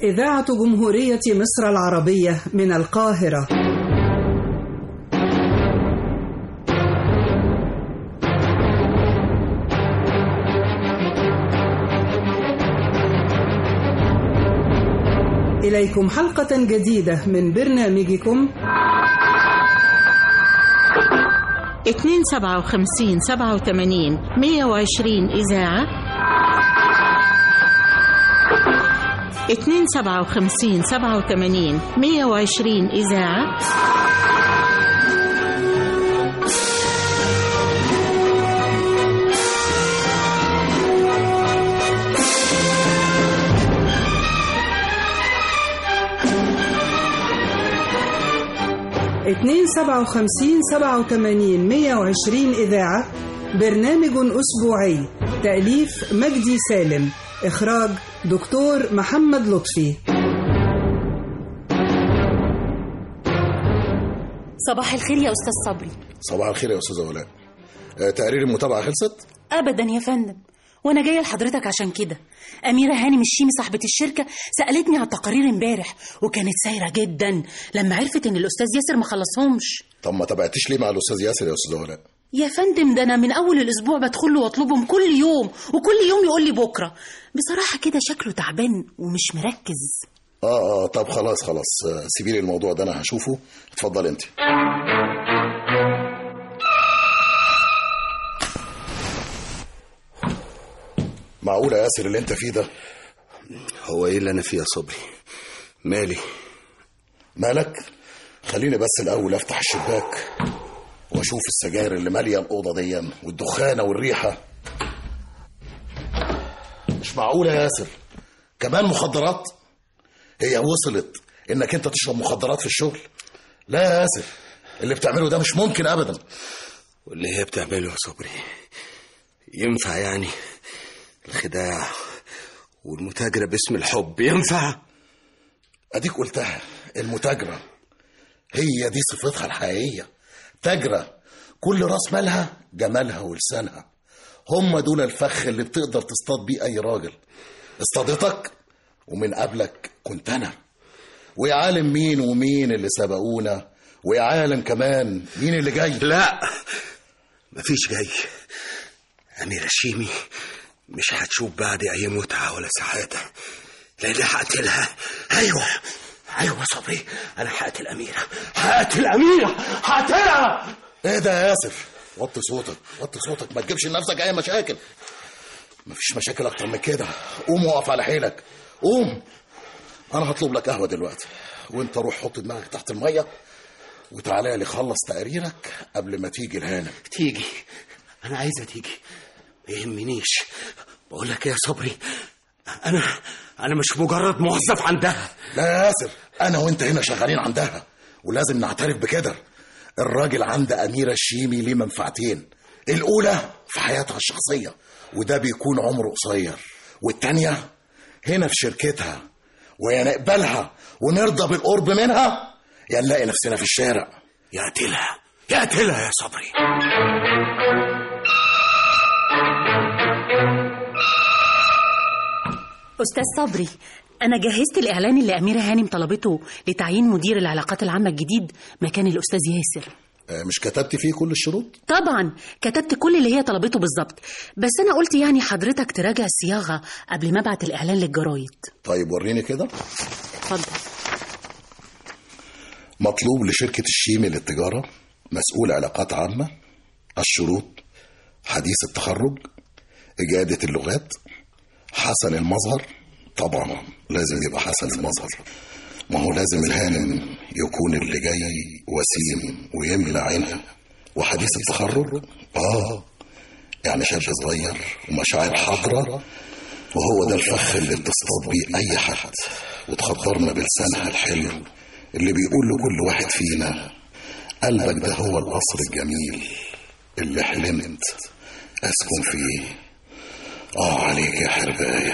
إذاعة جمهورية مصر العربية من القاهرة إليكم حلقة جديدة من برنامجكم اتنين سبعة وخمسين سبعة وثمانين مية وعشرين إذاعة اتنين سبعة وخمسين سبعة وثمانين مية وعشرين إذاعة اتنين سبعة وخمسين سبعة وثمانين مية وعشرين إذاعة برنامج أسبوعي تأليف مجدي سالم إخراج دكتور محمد لطفي صباح الخير يا أستاذ صبري صباح الخير يا استاذه ولاء آه، تقارير المتابعه خلصت أبدا يا فندم وأنا جاية لحضرتك عشان كده أميرة هانم الشيمي صاحبة الشركة سألتني على التقارير امبارح وكانت سايرة جدا لما عرفت إن الأستاذ ياسر ما خلصهمش طب ما تابعتيش ليه مع الاستاذ ياسر يا استاذه ولاء يا فندم ده أنا من أول الأسبوع بدخل له وأطلبهم كل يوم وكل يوم يقول لي بكرة بصراحة كده شكله تعبان ومش مركز اه اه طب خلاص خلاص آه، سيبي لي الموضوع ده انا هشوفه اتفضل انت معقوله يا ياسر اللي انت فيه ده هو ايه اللي انا فيه يا صبري مالي مالك خليني بس الاول افتح الشباك واشوف السجاير اللي ماليه الاوضه دي والدخانه والريحه مش معقوله يا ياسر كمان مخدرات هي وصلت انك انت تشرب مخدرات في الشغل لا يا ياسر اللي بتعمله ده مش ممكن ابدا واللي هي بتعمله يا صبري ينفع يعني الخداع والمتاجرة باسم الحب ينفع اديك قلتها المتاجره هي دي صفتها الحقيقيه تاجره كل راس مالها جمالها ولسانها هم دول الفخ اللي بتقدر تصطاد بيه اي راجل اصطادتك ومن قبلك كنت انا ويا عالم مين ومين اللي سبقونا ويا عالم كمان مين اللي جاي لا مفيش جاي أميرة شيمي مش هتشوف بعد أي متعة ولا سعادة لأن هقتلها أيوة أيوة يا صبري أنا هقتل أميرة هقتل أميرة هقتلها ايه ده يا ياسر وطي صوتك وطي صوتك ما تجيبش لنفسك اي مشاكل مفيش مشاكل اكتر من كده قوم وقف على حيلك قوم انا هطلب لك قهوه دلوقتي وانت روح حط دماغك تحت الميه وتعالى لي خلص تقريرك قبل ما تيجي الهانم تيجي أنا عايزة تيجي ما يهمنيش بقول لك إيه يا صبري أنا أنا مش مجرد موظف عندها لا يا ياسر انا وانت هنا شغالين عندها ولازم نعترف بكده الراجل عند اميره الشيمي ليه منفعتين الاولى في حياتها الشخصيه وده بيكون عمره قصير والتانيه هنا في شركتها ويا نقبلها ونرضى بالقرب منها يا نلاقي نفسنا في الشارع يقتلها يقتلها يا صبري أستاذ صبري أنا جهزت الإعلان اللي أميرة هانم طلبته لتعيين مدير العلاقات العامة الجديد مكان الأستاذ ياسر آه، مش كتبت فيه كل الشروط طبعا كتبت كل اللي هي طلبته بالظبط بس أنا قلت يعني حضرتك تراجع الصياغة قبل ما أبعت الإعلان للجرايد طيب وريني كده اتفضل مطلوب لشركة الشيمي للتجارة مسؤول علاقات عامة الشروط حديث التخرج إجادة اللغات حسن المظهر طبعا لازم يبقى حسن المظهر ما هو لازم الهانم يكون اللي جاي وسيم ويملى عينها وحديث التخرج اه يعني شاب صغير ومشاعر حاضرة وهو ده الفخ اللي بتصطاد بيه أي حد وتخبرنا بلسانها الحلو اللي بيقول لكل واحد فينا قلبك ده هو القصر الجميل اللي حلمت أسكن فيه آه عليك يا حرباية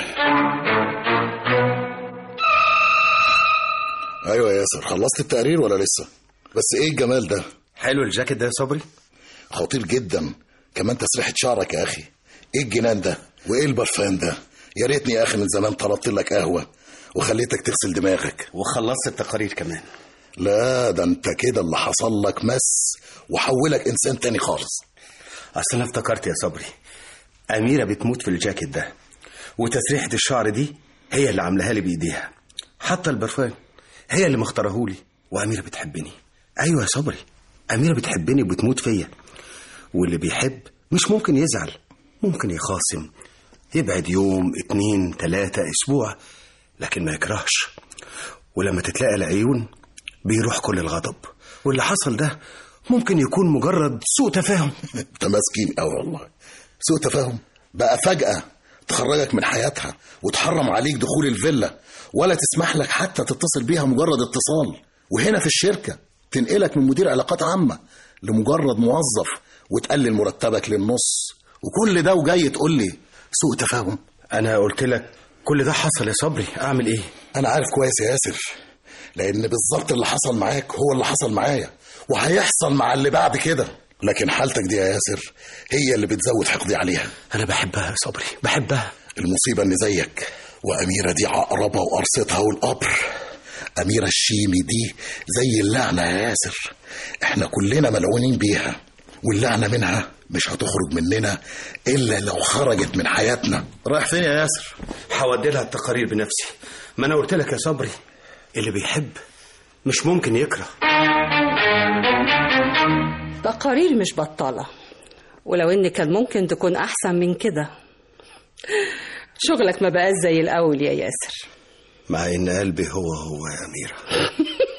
أيوة يا ياسر خلصت التقرير ولا لسه؟ بس إيه الجمال ده؟ حلو الجاكيت ده يا صبري خطير جدا كمان تسريحة شعرك يا أخي إيه الجنان ده؟ وإيه البرفان ده؟ يا ريتني يا أخي من زمان طلبت لك قهوة وخليتك تغسل دماغك وخلصت التقارير كمان لا ده انت كده اللي حصل لك مس وحولك انسان تاني خالص اصل انا افتكرت يا صبري اميره بتموت في الجاكيت ده وتسريحه الشعر دي هي اللي عاملاها لي بايديها حتى البرفان هي اللي مختارهولي واميره بتحبني ايوه يا صبري اميره بتحبني وبتموت فيا واللي بيحب مش ممكن يزعل ممكن يخاصم يبعد يوم اتنين تلاتة اسبوع لكن ما يكرهش ولما تتلاقى العيون بيروح كل الغضب واللي حصل ده ممكن يكون مجرد سوء تفاهم انت مسكين قوي والله سوء تفاهم بقى فجأة تخرجك من حياتها وتحرم عليك دخول الفيلا ولا تسمح لك حتى تتصل بيها مجرد اتصال وهنا في الشركة تنقلك من مدير علاقات عامة لمجرد موظف وتقلل مرتبك للنص وكل ده وجاي تقول لي سوء تفاهم انا قلت لك كل ده حصل يا صبري اعمل ايه انا عارف كويس يا ياسر لان بالظبط اللي حصل معاك هو اللي حصل معايا وهيحصل مع اللي بعد كده لكن حالتك دي يا ياسر هي اللي بتزود حقدي عليها انا بحبها يا صبري بحبها المصيبة إن زيك وأميرة دي عقربة وقرصتها والقبر أميرة الشيمي دي زي اللعنة يا ياسر إحنا كلنا ملعونين بيها واللعنة منها مش هتخرج مننا إلا لو خرجت من حياتنا رايح فين يا ياسر؟ هودي لها التقارير بنفسي ما انا قلت لك يا صبري اللي بيحب مش ممكن يكره تقارير مش بطالة ولو ان كان ممكن تكون احسن من كده شغلك ما بقاش زي الاول يا ياسر مع ان قلبي هو هو يا اميره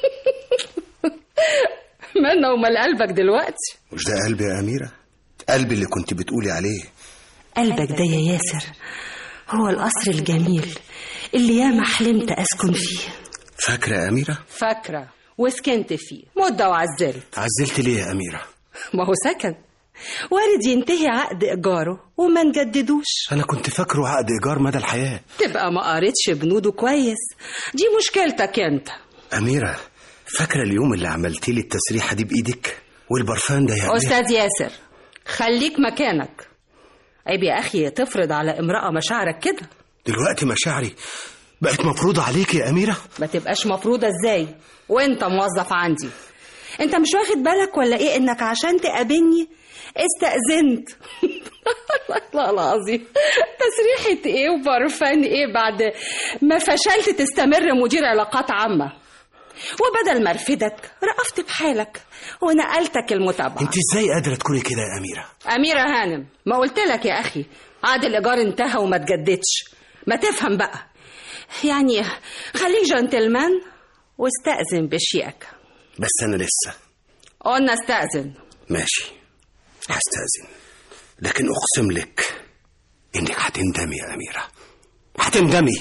مالنا ومال قلبك دلوقتي مش ده قلبي يا اميره قلبي اللي كنت بتقولي عليه قلبك ده يا ياسر هو القصر الجميل اللي ياما حلمت اسكن فيه فاكره يا اميره فاكرة وسكنت فيه مدة وعزلت عزلت ليه يا اميره ما هو سكن وارد ينتهي عقد إيجاره وما نجددوش انا كنت فاكره عقد ايجار مدى الحياه تبقى ما قريتش بنوده كويس دي مشكلتك انت اميره فاكره اليوم اللي عملتي لي التسريحه دي بايدك والبرفان ده يا اميره أستاذ ياسر خليك مكانك عيب يا أخي تفرض على امرأة مشاعرك كده دلوقتي مشاعري بقت مفروضه عليك يا اميره ما تبقاش مفروضة ازاي وانت موظف عندي انت مش واخد بالك ولا ايه انك عشان تقابلني استأذنت الله العظيم تسريحة ايه وبرفان ايه بعد ما فشلت تستمر مدير علاقات عامة وبدل ما ارفدك رأفت بحالك ونقلتك المتابعة انت ازاي قادره تكوني كده يا اميره أميرة هانم ما قلت لك يا أخي عقد الإيجار انتهى وما تجددش ما تفهم بقى يعني خليك جنتلمان واستأذن بشيئك بس انا لسه قلنا استأذن ماشي هستأذن لكن أقسم لك إنك هتندمي يا أميرة هتندمي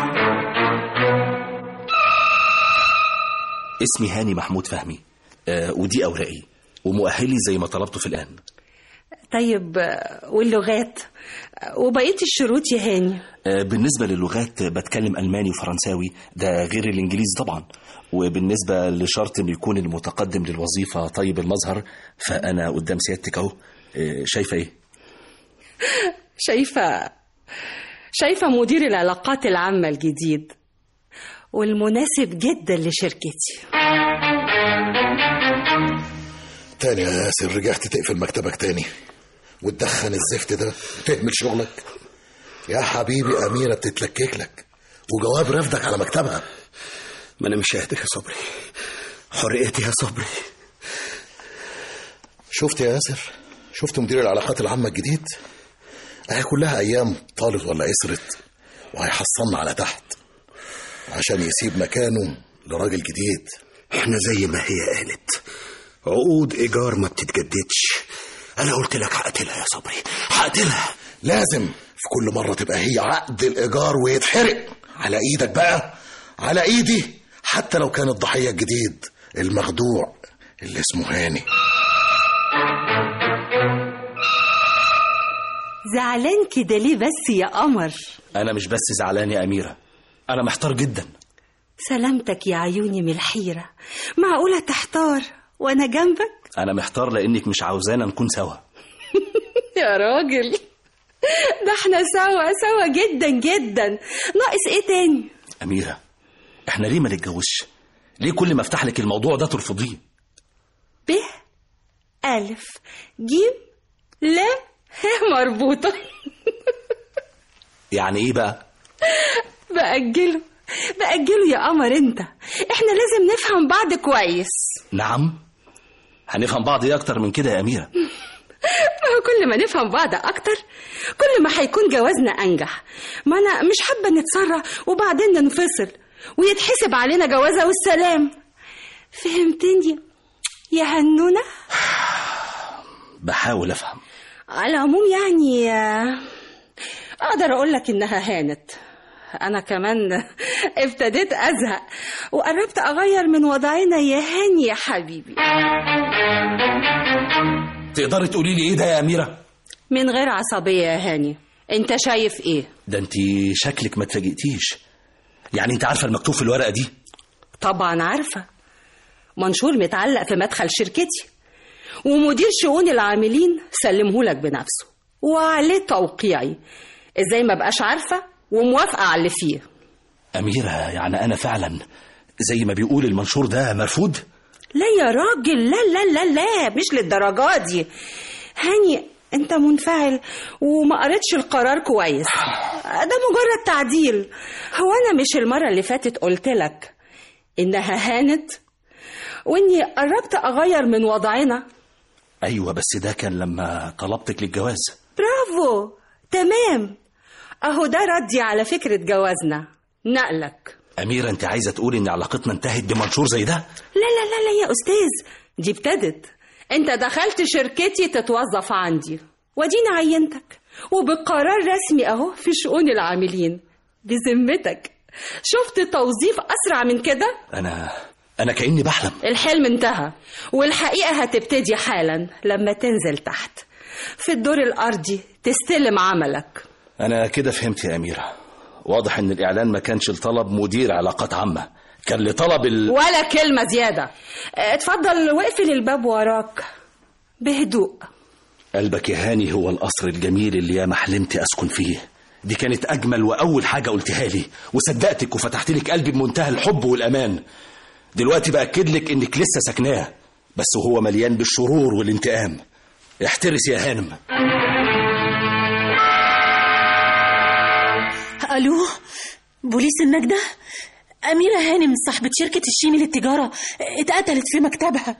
اسمي هاني محمود فهمي آه ودي أوراقي ومؤهلي زي ما طلبته في الآن طيب آه، واللغات آه، وبقية الشروط يا هاني آه بالنسبة للغات بتكلم ألماني وفرنساوي ده غير الإنجليزي طبعا وبالنسبة لشرط إنه يكون المتقدم للوظيفة طيب المظهر فأنا قدام سيادتك أهو آه شايفة إيه؟ شايفة شايفة مدير العلاقات العامة الجديد والمناسب جدا لشركتي تاني يا ياسر رجعت تقفل مكتبك تاني وتدخن الزفت ده وتهمل شغلك يا حبيبي أميرة بتتلكك لك وجواب رفضك على مكتبها ما أنا مش قادر يا صبري حريتي يا صبري شفت يا ياسر شفت مدير العلاقات العامة الجديد اهي كلها أيام طالت ولا قصرت وهيحصلنا على تحت عشان يسيب مكانه لراجل جديد احنا زي ما هي قالت عقود إيجار ما بتتجددش أنا قلت لك هقتلها يا صبري هقتلها لازم في كل مرة تبقى هي عقد الإيجار ويتحرق على إيدك بقى على إيدي حتى لو كان الضحية الجديد المخدوع اللي اسمه هاني زعلان كده ليه بس يا قمر أنا مش بس زعلان يا أميرة أنا محتار جدا سلامتك يا عيوني من الحيرة معقولة تحتار وأنا جنبك أنا محتار لأنك مش عاوزانا نكون سوا يا راجل ده احنا سوا سوا جدا جدا ناقص ايه تاني أميرة احنا ليه ما نتجوزش ليه كل ما افتح لك الموضوع ده ترفضيه ب ألف جيم لا مربوطة يعني ايه بقى بأجله بأجله يا قمر انت احنا لازم نفهم بعض كويس نعم هنفهم بعض ايه اكتر من كده يا اميره ما هو كل ما نفهم بعض اكتر كل ما هيكون جوازنا انجح ما انا مش حابه نتسرع وبعدين ننفصل ويتحسب علينا جوازه والسلام فهمتني يا هنونه بحاول افهم على العموم يعني آه، اقدر اقول لك انها هانت انا كمان ابتديت ازهق وقربت اغير من وضعنا يا هاني يا حبيبي تقدري تقولي لي ايه ده يا اميره من غير عصبيه يا هاني انت شايف ايه ده انت شكلك ما اتفاجئتيش يعني انت عارفه المكتوب في الورقه دي طبعا عارفه منشور متعلق في مدخل شركتي ومدير شؤون العاملين سلمهولك بنفسه وعليه توقيعي ازاي ما بقاش عارفه وموافقه على اللي فيه اميره يعني انا فعلا زي ما بيقول المنشور ده مرفوض لا يا راجل لا لا لا لا مش للدرجة دي هاني انت منفعل وما قريتش القرار كويس ده مجرد تعديل هو انا مش المرة اللي فاتت قلت لك انها هانت واني قربت اغير من وضعنا ايوه بس ده كان لما طلبتك للجواز برافو تمام اهو ده ردي على فكرة جوازنا نقلك اميره انت عايزه تقولي ان علاقتنا انتهت بمنشور زي ده لا لا لا لا يا أستاذ دي ابتدت أنت دخلت شركتي تتوظف عندي ودينا عينتك وبقرار رسمي أهو في شؤون العاملين بذمتك شفت توظيف أسرع من كده انا انا كاني بحلم الحلم انتهى والحقيقة هتبتدي حالا لما تنزل تحت في الدور الأرضي تستلم عملك انا كده فهمت يا اميره واضح ان الاعلان ما كانش لطلب مدير علاقات عامه كان لطلب ال... ولا كلمة زيادة اتفضل واقفل الباب وراك بهدوء قلبك يا هاني هو القصر الجميل اللي ياما حلمت اسكن فيه دي كانت اجمل واول حاجه قلتها لي وصدقتك وفتحت لك قلبي بمنتهى الحب والامان دلوقتي باكد لك انك لسه ساكناه بس هو مليان بالشرور والانتقام احترس يا هانم الو بوليس النجدة أميرة هانم صاحبة شركة الشيمي للتجارة اتقتلت في مكتبها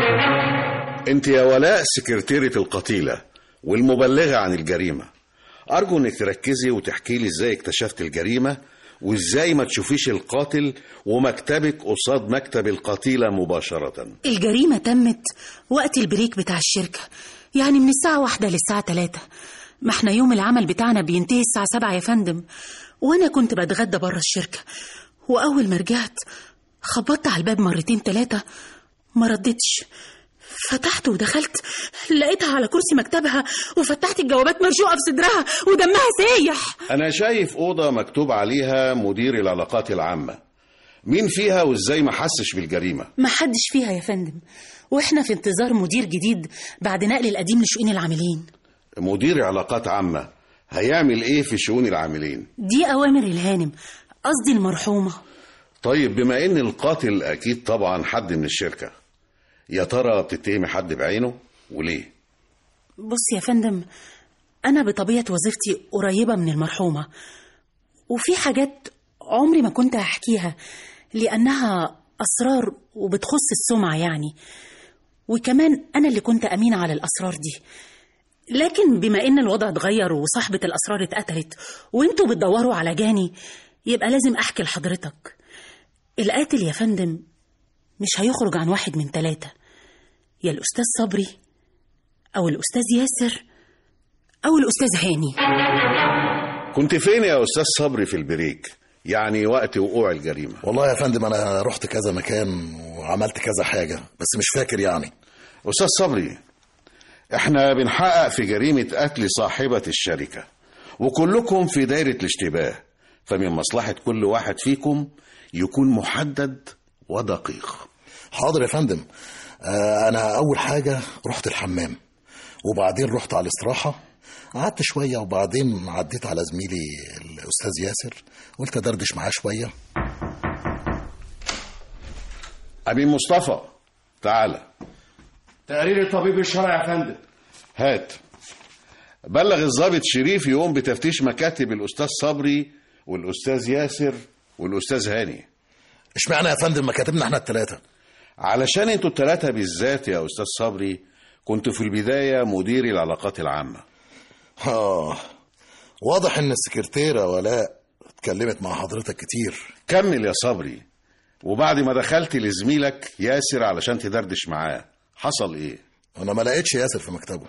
انت يا ولاء سكرتيرة القتيلة والمبلغة عن الجريمة أرجو إنك تركزي وتحكي لي إزاي اكتشفت الجريمة وإزاي ما تشوفيش القاتل ومكتبك قصاد مكتب القتيلة مباشرة الجريمة تمت وقت البريك بتاع الشركة يعني من الساعة واحدة للساعة تلاتة ما احنا يوم العمل بتاعنا بينتهي الساعة سبعة يا فندم وأنا كنت بتغدى بره الشركة وأول ما رجعت خبطت على الباب مرتين تلاتة ما ردتش فتحت ودخلت لقيتها على كرسي مكتبها وفتحت الجوابات مرشوقة في صدرها ودمها سايح أنا شايف أوضة مكتوب عليها مدير العلاقات العامة مين فيها وإزاي ما حسش بالجريمة ما حدش فيها يا فندم واحنا في انتظار مدير جديد بعد نقل القديم لشؤون العاملين مدير علاقات عامة هيعمل إيه في شؤون العاملين دي أوامر الهانم قصدي المرحومة طيب بما إن القاتل أكيد طبعا حد من الشركة يا ترى بتتهمي حد بعينه وليه بص يا فندم أنا بطبيعة وظيفتي قريبة من المرحومة وفي حاجات عمري ما كنت هحكيها لأنها أسرار وبتخص السمعة يعني وكمان أنا اللي كنت أمينة على الأسرار دي لكن بما إن الوضع اتغير وصاحبة الأسرار اتقتلت وانتوا بتدوروا على جاني يبقى لازم أحكي لحضرتك القاتل يا فندم مش هيخرج عن واحد من ثلاثة يا الأستاذ صبري أو الأستاذ ياسر أو الأستاذ هاني كنت فين يا أستاذ صبري في البريك يعني وقت وقوع الجريمة والله يا فندم انا رحت كذا مكان وعملت كذا حاجه بس مش فاكر يعني أستاذ صبري احنا بنحقق في جريمة قتل صاحبة الشركة وكلكم في دايرة الاشتباه فمن مصلحة كل واحد فيكم يكون محدد ودقيق حاضر يا فندم آه انا اول حاجه رحت الحمام وبعدين رحت على الاستراحه قعدت شويه وبعدين عديت على زميلي الاستاذ ياسر قلت ادردش معاه شويه أمين مصطفى تعالى تقرير الطبيب الشرعي يا فندم هات بلغ الضابط شريف يقوم بتفتيش مكاتب الأستاذ صبري والأستاذ ياسر والأستاذ هاني اشمعنى يا فندم مكاتبنا احنا الثلاثه علشان انتوا التلاتة بالذات يا أستاذ صبري كنتوا في البداية مدير العلاقات العامة اه واضح ان السكرتيره ولاء اتكلمت مع حضرتك كتير كمل يا صبري وبعد ما دخلت لزميلك ياسر علشان تدردش معاه حصل ايه انا ما لقيتش ياسر في مكتبه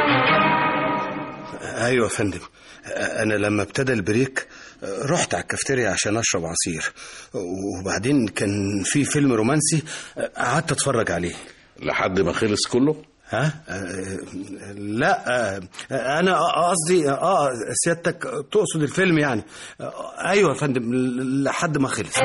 ايوه يا فندم انا لما ابتدى البريك رحت على الكافتيريا عشان اشرب عصير وبعدين كان في فيلم رومانسي قعدت اتفرج عليه لحد ما خلص كله ها آه، لا آه، انا قصدي اه سيادتك تقصد الفيلم يعني آه، ايوه يا فندم لحد ما خلص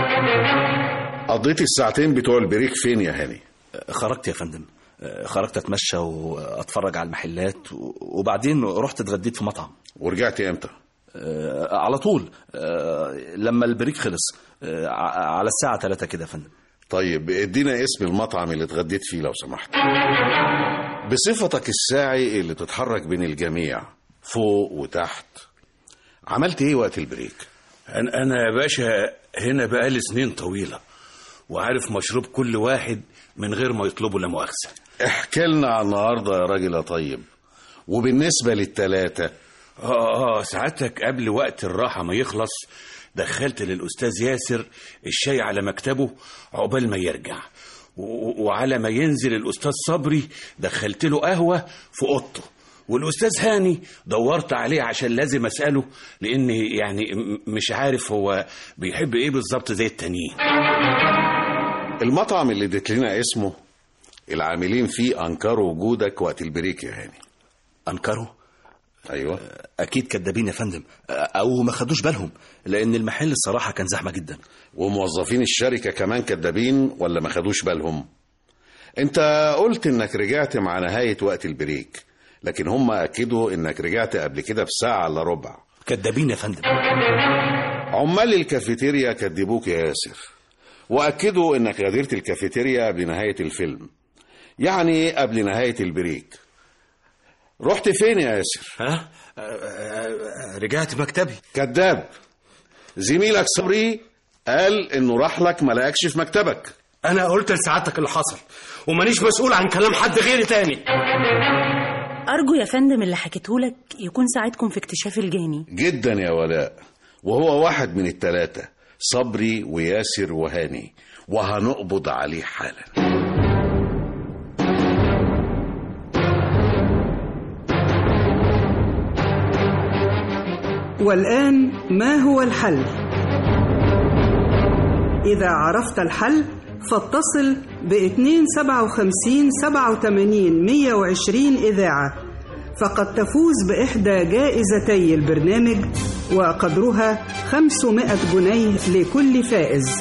قضيت الساعتين بتوع البريك فين يا هاني خرجت يا فندم خرجت اتمشى واتفرج على المحلات و- وبعدين رحت اتغديت في مطعم ورجعت امتى آه، على طول آه، لما البريك خلص آه، ع- على الساعة 3 كده يا فندم طيب ادينا اسم المطعم اللي اتغديت فيه لو سمحت بصفتك الساعي اللي تتحرك بين الجميع فوق وتحت عملت ايه وقت البريك انا أنا يا باشا هنا بقالي سنين طويله وعارف مشروب كل واحد من غير ما يطلبه لا مؤاخذه احكي لنا عن النهارده يا راجل يا طيب وبالنسبة للتلاتة اه اه ساعتك قبل وقت الراحه ما يخلص دخلت للاستاذ ياسر الشاي على مكتبه عقبال ما يرجع و- وعلى ما ينزل الاستاذ صبري دخلت له قهوه في اوضته والاستاذ هاني دورت عليه عشان لازم اساله لان يعني م- مش عارف هو بيحب ايه بالظبط زي التانيين المطعم اللي اديت لنا اسمه العاملين فيه انكروا وجودك وقت البريك يا هاني انكروا ايوه اكيد كدابين يا فندم آه، او ما خدوش بالهم لان المحل الصراحة كان زحمة جدا وموظفين الشركة كمان كدابين ولا ما خدوش بالهم انت قلت انك رجعت مع نهاية وقت البريك لكن هم اكدوا انك رجعت قبل كده بساعة الا ربع كدابين يا فندم عمال الكافيتيريا كدبوك يا ياسر واكدوا انك غادرت الكافيتيريا بنهاية الفيلم يعني قبل نهاية البريك رحت فين يا ياسر ها آه، آه، رجعت مكتبي كذاب زميلك صبري قال انه راح لك ما لقاكش في مكتبك انا قلت لسعادتك اللي حصل ومانيش مسؤول عن كلام حد غيري تاني أرجو يا فندم اللي حكيتهولك يكون ساعدكم في اكتشاف الجاني جدا يا ولاء وهو واحد من التلاتة صبري وياسر وهاني وهنقبض عليه حالا والآن ما هو الحل؟ إذا عرفت الحل فاتصل ب 257 87 120 إذاعة فقد تفوز بإحدى جائزتي البرنامج وقدرها 500 جنيه لكل فائز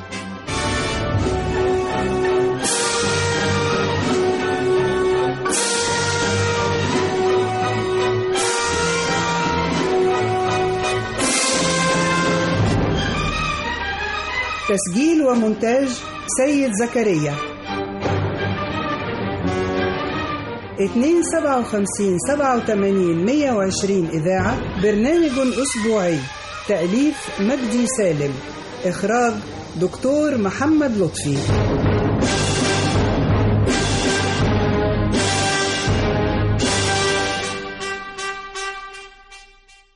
تسجيل ومونتاج سيد زكريا 257 87 120 إذاعة برنامج أسبوعي تأليف مجدي سالم إخراج دكتور محمد لطفي